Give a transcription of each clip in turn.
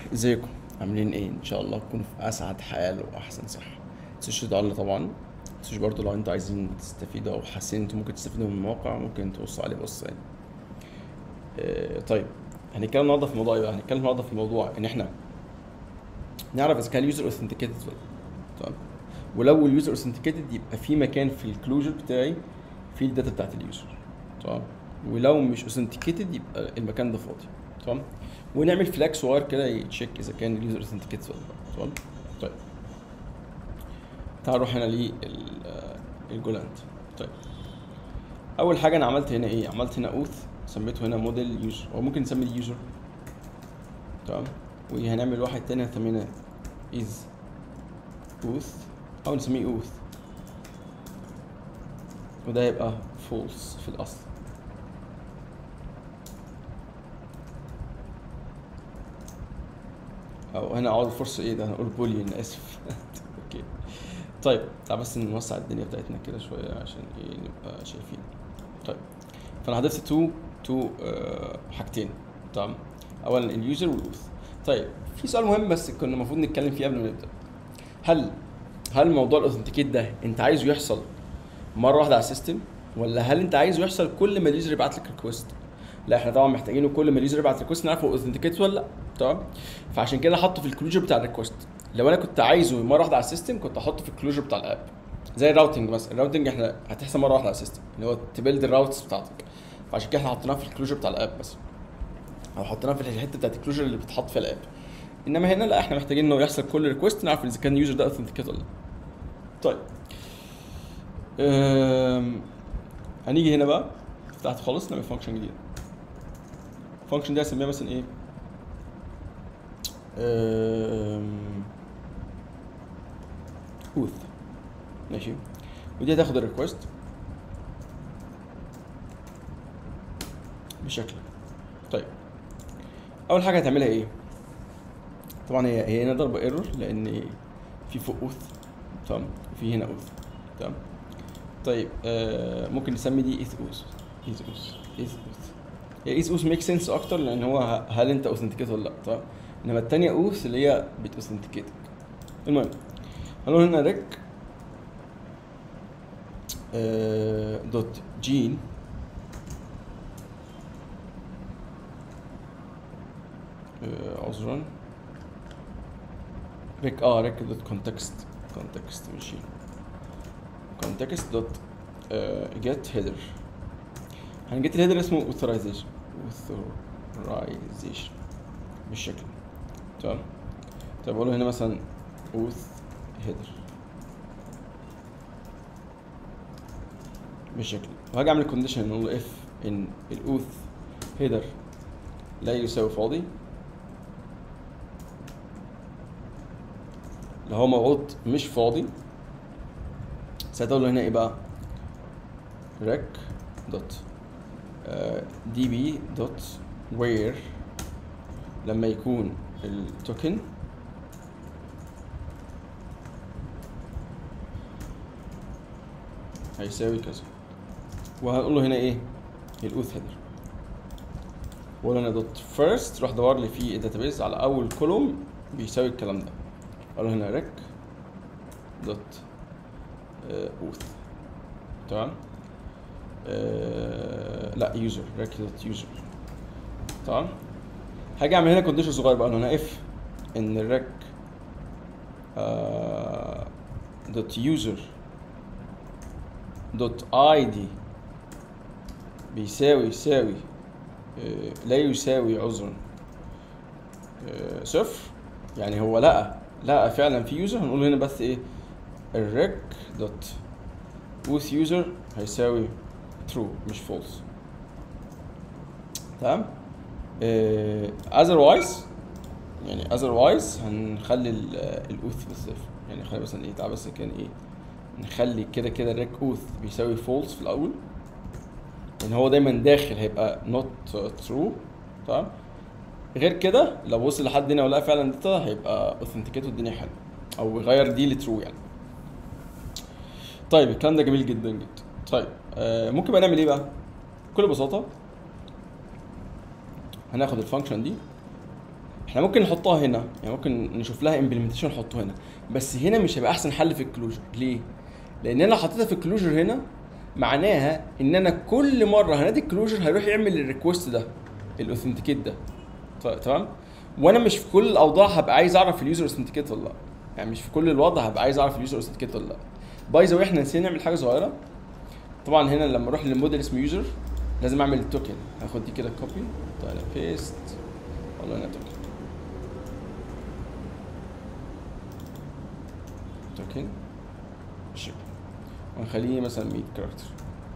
ازيكم عاملين ايه ان شاء الله تكونوا في اسعد حال واحسن صحه متنسوش تدعوا لنا طبعا متنسوش برضه لو انتوا عايزين تستفيدوا او حاسين انتوا ممكن تستفيدوا من الموقع ممكن تبصوا عليه بص يعني آه، طيب هنتكلم النهارده في موضوع ايه بقى هنتكلم النهارده في موضوع ان احنا نعرف اذا كان اليوزر اوثنتيكيتد ولا لا. تمام ولو اليوزر اوثنتيكيتد يبقى في مكان في الكلوجر بتاعي فيه الداتا بتاعت اليوزر تمام ولو مش اوثنتيكيتد يبقى المكان ده فاضي تمام ونعمل فلاج صغير كده يتشيك اذا كان اليوزر اوثنتيكيتد ولا لا تمام طيب تعال نروح هنا للجولاند طيب اول حاجه انا عملت هنا ايه عملت هنا اوث سميته هنا موديل يوزر او ممكن نسمي اليوزر تمام وهنعمل واحد تاني هنسميه از اوث او نسميه اوث وده يبقى فولس في الاصل او هنا اقعد فرصه ايه ده هنقول بوليان اسف اوكي طيب تعال بس نوسع الدنيا بتاعتنا كده شويه عشان ايه نبقى شايفين طيب فانا هضفت تو تو آه حاجتين تمام اولا اليوزر والاوث طيب في سؤال مهم بس كنا المفروض نتكلم فيه قبل ما نبدا هل هل موضوع الاوثنتيكيت ده انت عايزه يحصل مره واحده على السيستم ولا هل انت عايزه يحصل كل ما اليوزر يبعت لك ريكوست لا احنا طبعا محتاجينه كل ما اليوزر يبعت ريكوست نعرف هو اوثنتيكيت ولا لا تمام فعشان كده حطه في الكلوجر بتاع الريكوست لو انا كنت عايزه مره واحده على السيستم كنت احطه في الكلوجر بتاع الاب زي الراوتنج مثلا الراوتنج احنا هتحصل مره واحده على السيستم اللي هو تبيلد الراوتس بتاعتك فعشان كده احنا حطيناه في الكلوجر بتاع الاب بس او حطيناه في الحته بتاعت الكلوجر اللي بتتحط فيها الاب انما هنا لا احنا محتاجين انه يحصل كل ريكوست نعرف اذا كان اليوزر ده اوثنتيكيت ولا لا طيب أم... هنيجي هنا بقى تحت خالص نعمل فانكشن جديد الفانكشن دي هسميها مثلا ايه اوث ماشي ودي هتاخد الريكوست بالشكل طيب اول حاجه هتعملها ايه طبعا هي هي هنا ضربه ايرور لان في فوق اوث تمام وفي هنا اوث تمام طيب آه ممكن نسمي دي ايث اوث ايث اوث ايث اوث هي ايث اوث ميك سنس اكتر لان هو ه- هل انت اوثنتيكيت ولا لا تمام انما التانية اوث اللي هي بتوثنتيكيتك المهم هنقول هنا ريك آه دوت جين آه، عذرا ريك اه ريك دوت كونتكست كونتكست ماشي كونتكست دوت جيت هيدر هنجيت الهيدر اسمه authorization authorization بالشكل تمام طيب اقول له هنا مثلا auth header بالشكل وهاجي اعمل كونديشن نقول له اف ان الاوث هيدر لا يساوي فاضي لو هو موعود مش فاضي ساعتها اقول له هنا ايه بقى rec دوت دي بي دوت وير لما يكون التوكن هيساوي كذا وهنقول له هنا ايه الاوث هيدر واقول هنا دوت فيرست روح دور لي في الداتابيز على اول كولوم بيساوي الكلام ده اقول له هنا ريك دوت اوث تمام آه لا يوزر ريك دوت يوزر تمام هاجي اعمل هنا كونديشن صغير بقى هنا اف ان الريك دوت يوزر دوت اي دي بيساوي يساوي آه، لا يساوي عذرا آه، صفر يعني هو لقى لقى فعلا في يوزر هنقول هنا بس ايه الريك دوت وث يوزر هيساوي ترو مش فولس تمام اذروايز يعني اذروايز هنخلي الاوث بالصفر يعني نخلي مثلا ايه تعال بس كان ايه نخلي كده كده الريك اوث بيساوي فولس في الاول لان هو دايما داخل هيبقى نوت ترو تمام غير كده لو وصل لحد هنا ولقى فعلا داتا هيبقى اوثنتيكيت والدنيا حلوه او يغير دي لترو يعني طيب الكلام ده جميل جدا جدا طيب آه ممكن بقى نعمل ايه بقى بكل بساطه هناخد الفانكشن دي احنا ممكن نحطها هنا يعني ممكن نشوف لها امبلمنتيشن نحطه هنا بس هنا مش هيبقى احسن حل في الكلوجر ليه لان انا لو حطيتها في الكلوجر هنا معناها ان انا كل مره هنادي الكلوجر هيروح يعمل الريكوست ده الاوثنتيكيت ده ط- تمام وانا مش في كل الاوضاع هبقى عايز اعرف اليوزر اوثنتيكيت ولا لا يعني مش في كل الوضع هبقى عايز اعرف اليوزر اوثنتيكيت ولا لا باي ذا احنا نسينا نعمل حاجه صغيره طبعا هنا لما اروح للموديل اسمه يوزر لازم اعمل التوكن هاخد دي كده كوبي تعالى بيست والله هنا توكن توكن بالشكل ونخليه مثلا 100 كاركتر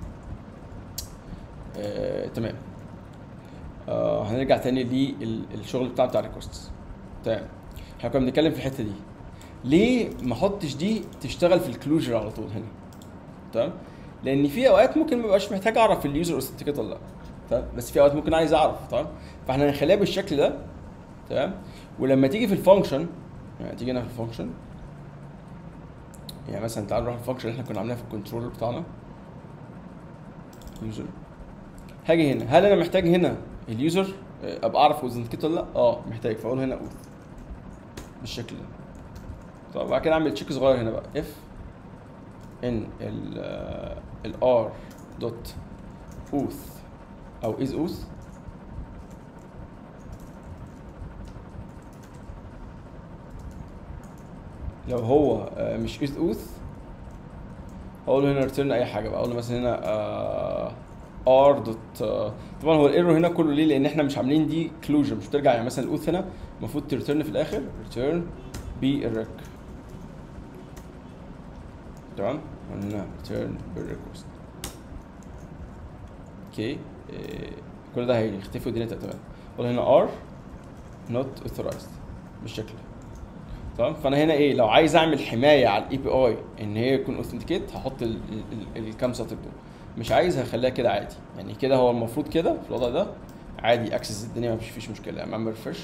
آه، تمام آه هنرجع تاني للشغل بتاع بتاع الريكوست تمام احنا كنا بنتكلم في الحته دي ليه ما احطش دي تشتغل في الكلوجر على طول هنا تمام لان في اوقات ممكن ما بقاش محتاج اعرف اليوزر اوثنتيكيت ولا لا تمام بس في اوقات ممكن عايز اعرف تمام فاحنا هنخليها بالشكل ده تمام ولما تيجي في الفانكشن يعني تيجي هنا في الفانكشن يعني مثلا تعال نروح الفانكشن اللي احنا كنا عاملينها في الكنترولر بتاعنا يوزر هاجي هنا هل انا محتاج هنا اليوزر آه، ابقى اعرف اوثنتيكيت ولا لا اه محتاج فاقول هنا اوث بالشكل ده طب بعد كده اعمل تشيك صغير هنا بقى اف ان ال الار دوت اوث او از اوث لو هو آه، مش از اوث هقول له هنا ريتيرن اي حاجه بقى اقول له مثلا هنا ار دوت طبعا هو الايرور هنا كله ليه لان احنا مش عاملين دي كلوجر مش بترجع يعني مثلا الاوث هنا المفروض تريتيرن في الاخر ريتيرن بالريك تمام هنا ريتيرن بالريكوست اوكي إيه، كل ده هيختفي والدنيا تبقى تمام اقول هنا ار نوت اوثرايزد بالشكل ده تمام فانا هنا ايه لو عايز اعمل حمايه على الاي بي اي ان هي يكون اوثنتيكيت هحط ال- ال- ال- الكام سطر دول مش عايز هخليها كده عادي يعني كده هو المفروض كده في الوضع ده عادي اكسس الدنيا ما فيش فيش مشكله يعني اعمل ريفرش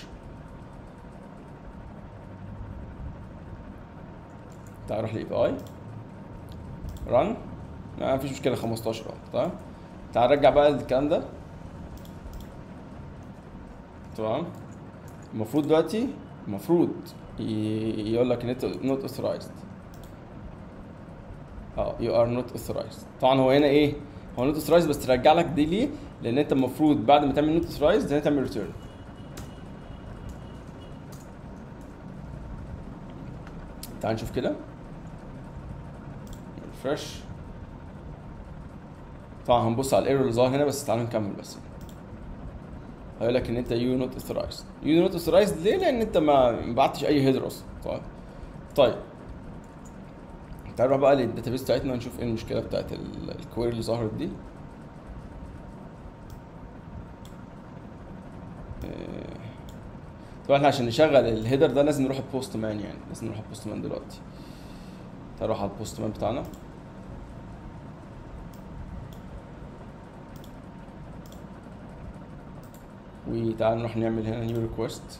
تعال نروح للاي بي اي ران ما فيش مشكله 15 اه تمام تعال نرجع بقى الكلام ده تمام المفروض دلوقتي المفروض ي- يقول لك نوت اوثرايزد اه يو ار نوت اوثرايزد طبعا هو هنا ايه هو نوت اوثرايزد بس ترجع لك دي ليه لان انت المفروض بعد ما تعمل نوت اوثرايزد هنا تعمل ريتيرن تعال نشوف كده ريفرش طبعا هنبص على الايرور اللي ظهر هنا بس تعالوا نكمل بس هيقول لك ان انت يو نوت اوثرايزد يو نوت اوثرايزد ليه لان انت ما ما بعتش اي هيدر اصلا طيب طيب تعال نروح بقى للداتابيس بتاعتنا نشوف ايه المشكله بتاعت ال- الكويري اللي ظهرت دي آه، طبعا احنا عشان نشغل الهيدر ده لازم نروح البوست مان يعني لازم نروح البوست مان دلوقتي تعال نروح على البوست مان بتاعنا وتعال نروح نعمل هنا نيو ريكوست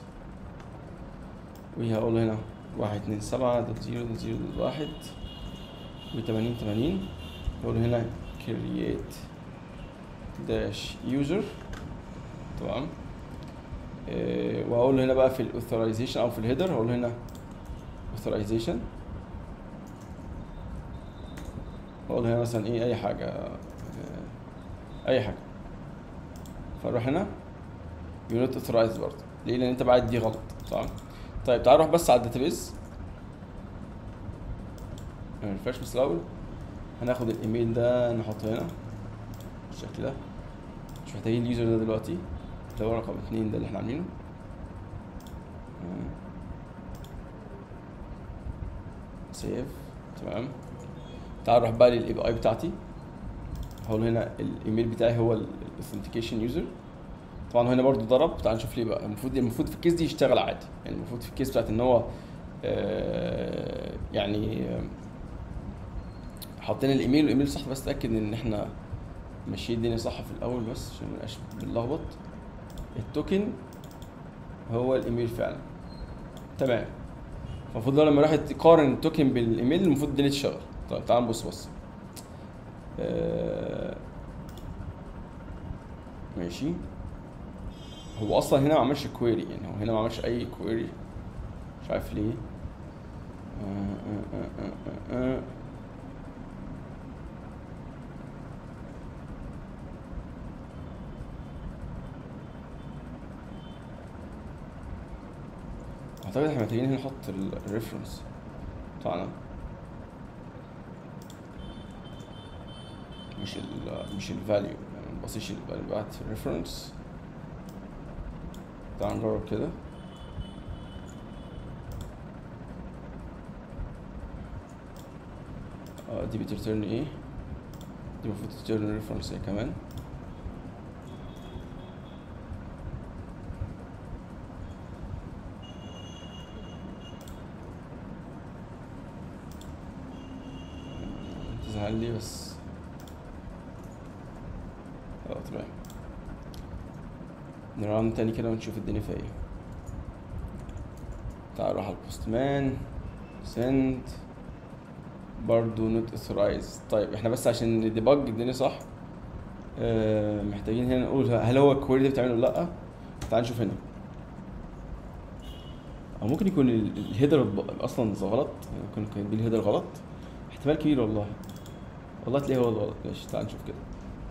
وهقول هنا واحد اتنين سبعة دوت زيرو دوت زيرو دوت واحد وتمانين تمانين هقول هنا create داش user تمام إيه وهقول هنا بقى في الاوثرايزيشن او في الهيدر هقول هنا authorization هقول هنا مثلا ايه اي حاجة آه، اي حاجة فاروح هنا يو نوت اوثرايزد برضه ليه لان انت بعد دي غلط تمام طيب تعال نروح بس على الداتابيز ريفرش بس الاول هناخد الايميل ده نحطه هنا بالشكل ده مش محتاجين اليوزر ده دلوقتي اللي هو رقم اتنين ده اللي احنا عاملينه سيف تمام تعال نروح بقى للاي بي اي بتاعتي هقول هنا الايميل بتاعي هو الاوثنتيكيشن يوزر طبعا هنا برضو ضرب تعال نشوف ليه بقى المفروض المفروض في الكيس دي يشتغل عادي يعني المفروض في الكيس بتاعت ان هو آه، يعني آه، حاطين الايميل والايميل صح بس اتاكد ان احنا ماشيين الدنيا صح في الاول بس عشان ما نبقاش بنلخبط التوكن هو الايميل فعلا تمام المفروض لو لما راح يقارن التوكن بالايميل المفروض الدنيا تشتغل طيب تعال نبص بص آه، ماشي هو اصلا هنا ما عملش كويري يعني هو هنا ما عملش اي كويري مش عارف ليه آه، آه، آه، آه، آه، آه. اعتقد احنا محتاجين هنا نحط الريفرنس بتاعنا مش ال مش الفاليو يعني ما نبصيش الفاليو بتاعت الريفرنس تعال نجرب كده اه دي بترترن ايه دي المفروض ترترن ريفرنس هي كمان تزعل لي بس اه تمام نران تاني كده ونشوف الدنيا فيها ايه تعال نروح على البوستمان سند برضو نوت اوثرايز طيب احنا بس عشان نديبج الدنيا صح آه محتاجين هنا نقول هل هو الكويري ده بتعمله ولا لا تعال نشوف هنا او ممكن يكون ال- الهيدر ب- اصلا غلط ممكن يكون الهيدر غلط احتمال كبير والله والله تلاقيه هو الغلط ماشي تعال نشوف كده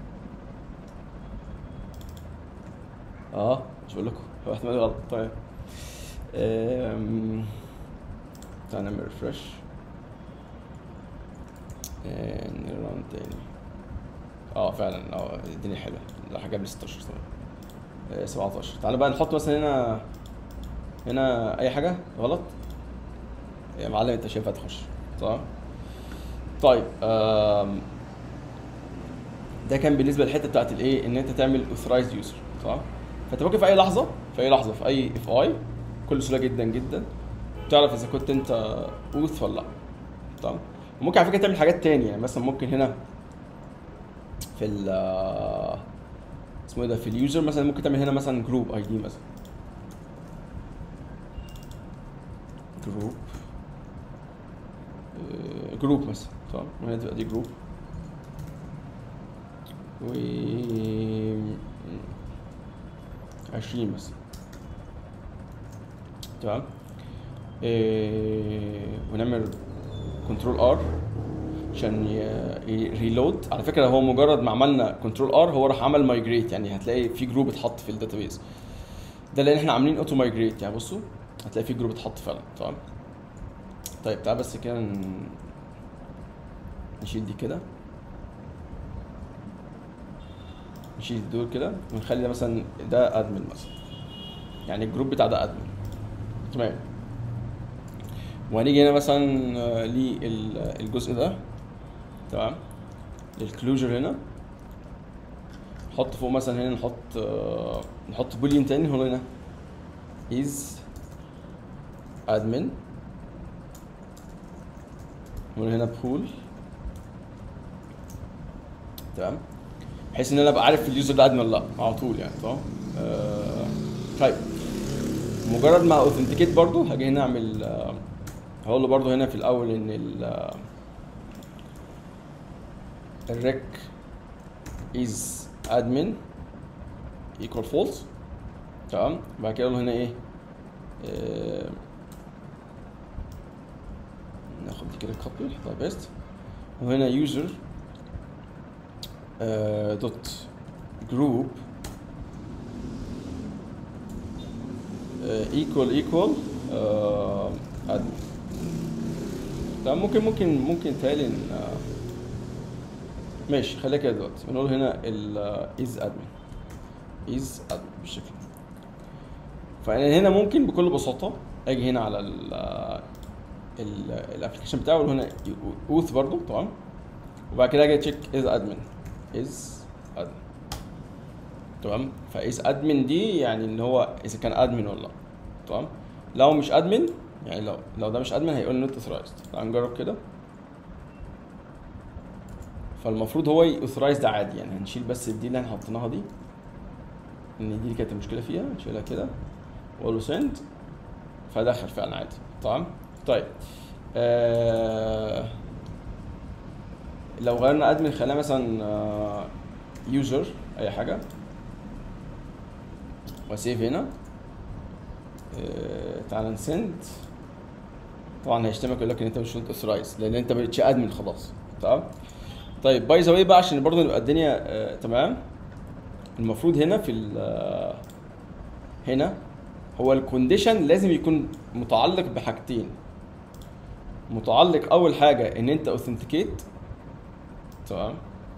اه مش بقول لكم هو احتمال غلط طيب أم... تعال نعمل ريفرش نران تاني اه فعلا اه الدنيا حلوه راح جاب لي 16 ثواني آه، 17 تعالى بقى نحط مثلا هنا هنا اي حاجه غلط يا معلم انت شايفها تخش صح طيب آم، ده كان بالنسبه للحته بتاعت الايه ان انت تعمل اوثرايز يوزر صح فانت ممكن في اي لحظه في اي لحظه في اي اف اي بكل سهوله جدا جدا تعرف اذا كنت انت اوث ولا لا تمام وممكن على فكره تعمل حاجات تانية يعني مثلا ممكن هنا في ال اسمه ايه ده في اليوزر مثلا ممكن تعمل هنا مثلا جروب اي دي مثلا جروب جروب مثلا تمام وهنا تبقى دي جروب و 20 مثلا تمام إيه ونعمل كنترول ار عشان ريلود على فكره هو مجرد ما عملنا كنترول ار هو راح عمل مايجريت يعني هتلاقي في جروب اتحط في الداتابيز ده لان احنا عاملين اوتو مايجريت يعني بصوا هتلاقي في جروب اتحط فعلا تمام طيب تعال بس كده ن- نشيل دي كده نشيل دول كده ونخلي ده مثلا ده ادمن مثلا يعني الجروب بتاع ده ادمن تمام وهنيجي هنا مثلا آه، للجزء ده تمام الكلوجر هنا نحط فوق مثلا هنا نحط آه، نحط بوليان تاني هو هنا is admin وهنا هنا بول تمام بحيث ان انا ابقى عارف اليوزر ده ادمن ولا لا على طول يعني تمام آه طيب مجرد ما اوثنتيكيت برضو هاجي هنا اعمل آه، هقول له برضو هنا في الاول ان ال آه، الريك is admin equal false تمام بعد كده اقول له هنا ايه آه، ناخد دي كده كوبي نحطها بيست وهنا user آه، دوت جروب ايكوال ايكوال ادمن لا ممكن ممكن ممكن تالي ان آه، ماشي خليها كده دلوقتي بنقول هنا ال از ادمن از ادمن بالشكل ده فانا هنا ممكن بكل بساطه اجي هنا على ال الابلكيشن بتاعه واقول هنا اوث برضو تمام وبعد كده اجي تشيك از ادمن از ادمن تمام فاز ادمن دي يعني ان هو اذا كان ادمن ولا لا تمام لو مش ادمن يعني لو لو ده مش ادمن هيقول نوت اوثرايزد تعال نجرب كده فالمفروض هو يوثرايز ده عادي يعني هنشيل بس دي اللي احنا حطيناها دي ان دي اللي كانت المشكله فيها نشيلها كده واقول له سند فدخل فعلا عادي تمام طيب آه لو غيرنا ادمن خلينا مثلا يوزر اي حاجه واسيف هنا آه، تعال نسند طبعا هيشتمك يقول لك ان انت مش نوت اوثرايز لان انت ما بقتش ادمن خلاص تمام طيب باي ذا واي بقى عشان برضه نبقى الدنيا آه تمام المفروض هنا في ال- آه، هنا هو الكونديشن لازم يكون متعلق بحاجتين متعلق اول حاجه ان انت اوثنتيكيت تمام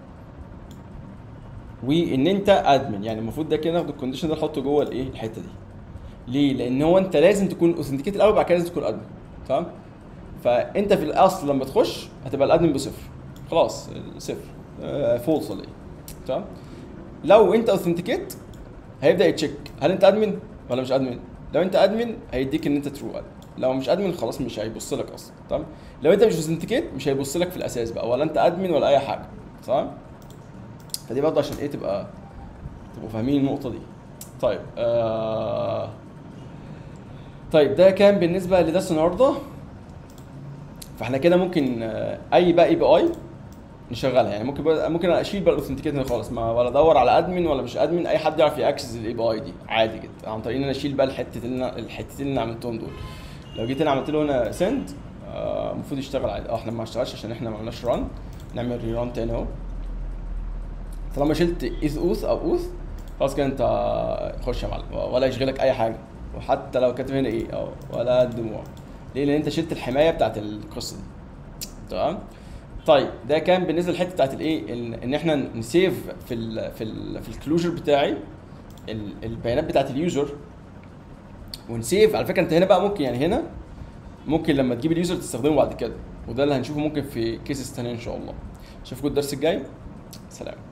وان انت ادمن يعني المفروض ده كده ناخد الكونديشن ده نحطه جوه الايه الحته دي ليه لان هو انت لازم تكون اوثنتيكيت الاول بعد كده لازم تكون ادمن تمام فانت في الاصل لما تخش هتبقى الادمن بصفر خلاص صفر آه فولس ولا ايه تمام لو انت اوثنتيكيت هيبدا يتشيك هل انت ادمن ولا مش ادمن لو انت ادمن هيديك ان انت ترو ادمن لو مش ادمن خلاص مش هيبص لك اصلا تمام لو انت مش اوثنتيكيت مش هيبص لك في الاساس بقى ولا انت ادمن ولا اي حاجه تمام فدي برضه عشان ايه تبقى تبقوا فاهمين النقطه دي طيب آه... طيب ده كان بالنسبه لدرس النهارده فاحنا كده ممكن آه، اي بقى اي بي اي نشغلها يعني ممكن بقى ممكن اشيل بقى الاوثنتيكيت هنا خالص ما ولا ادور على ادمن ولا مش ادمن اي حد يعرف ياكسس الاي بي اي دي عادي جدا عن طريق ان انا اشيل بقى الحته اللي أنا- الحتتين اللي عملتهم دول لو جيت هنا عملت له هنا سند المفروض يشتغل عادي اه احنا ما اشتغلش عشان احنا ما عملناش ران نعمل ري ران تاني اهو طالما شلت اذ اوث او اوث خلاص كده انت خش يا معلم ولا يشغلك اي حاجه وحتى لو كاتب هنا ايه اه ولا الدموع ليه لان انت شلت الحمايه بتاعت القصه دي تمام طيب ده كان بالنسبه للحته بتاعت الايه ان إن احنا نسيف في ال في ال في الكلوجر بتاعي ال- البيانات بتاعت اليوزر ونسيف على فكره انت هنا بقى ممكن يعني هنا ممكن لما تجيب اليوزر تستخدمه بعد كده وده اللي هنشوفه ممكن في كيسز تانية ان شاء الله اشوفكم الدرس الجاي سلام